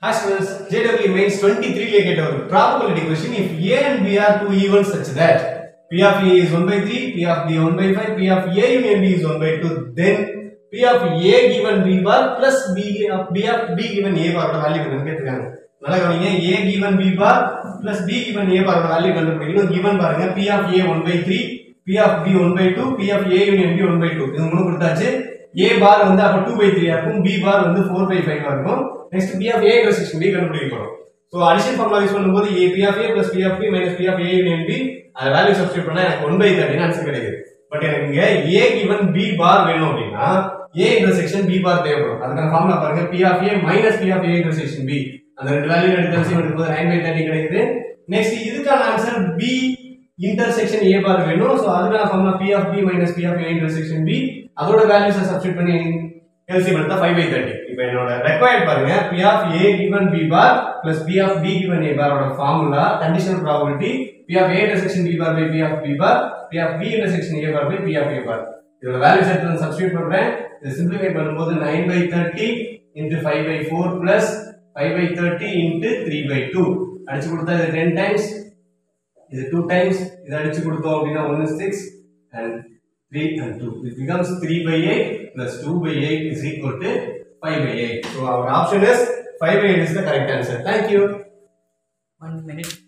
Hi students, JW mains 23 லே கேட்ட ஒரு probability question if A and B are two evens such that P of A is 1 by 3, P of B 1 by 5, P of A union B is 1 by 2 then P of A given B bar plus B of B of B given A bar ஓட value என்னன்னு கேட்டிருக்காங்க நல்லா கவனிங்க A given B bar plus B given A bar ஓட value கண்டுபிடிக்கணும் given பாருங்க P of A 1 by 3 P of B 1 by 2 P of A union B 1 by 2 இது மூணு கொடுத்தாச்சு A bar வந்து அப்ப 2 by 3 ஆ இருக்கும் B bar வந்து 4 by 5 ஆ இருக்கும் next P of A intersection B கண்டுபிடிக்க போறோம் சோ அடிஷன் ஃபார்முலா யூஸ் பண்ணும்போது A P of A plus P of B minus P of A union B அந்த வேல்யூ சப்ஸ்டிட் பண்ணா எனக்கு 1 by 30 னு ஆன்சர் கிடைக்குது பட் எனக்கு இங்க A given B bar வேணும் அப்படின்னா A intersection B bar தேவைப்படும் அதுக்கான ஃபார்முலா பாருங்க P of A minus P of A intersection B அந்த ரெண்டு வேல்யூ எடுத்து எல்சிஎம் எடுக்கும்போது 9 by 30 கிடைக்குது நெக்ஸ்ட் இதுக்கான answer B intersection A bar வேணும் சோ அதுக்கான formula P of B minus P of A intersection B அதோட வேல்யூஸை சப்ஸ்டிட் பண்ணி எல்சிஎம் எடுத்தா 5 by 30 இப்போ என்னோட ரெக்வயர்ட் பாருங்க P of A given B bar plus P of B given A bar ஓட formula conditional probability P of A intersection B bar by P of B bar P of B intersection A bar by P of A bar இதோட values எடுத்து நான் substitute பண்றேன் இது simplify பண்ணும்போது 9 by 30 into 5 by 4 plus 5 by 30 into 3 by 2 அடிச்சு கொடுத்தா இது 10 times இது 2 டைம்ஸ் இது அடிச்சு கொடுத்தோம் அப்படின்னா 1 6 and 3 and 2 it becomes 3 by 8 plus 2 by 8 is equal to 5 by 8 so our option is 5 by 8 is the correct answer thank you One minute.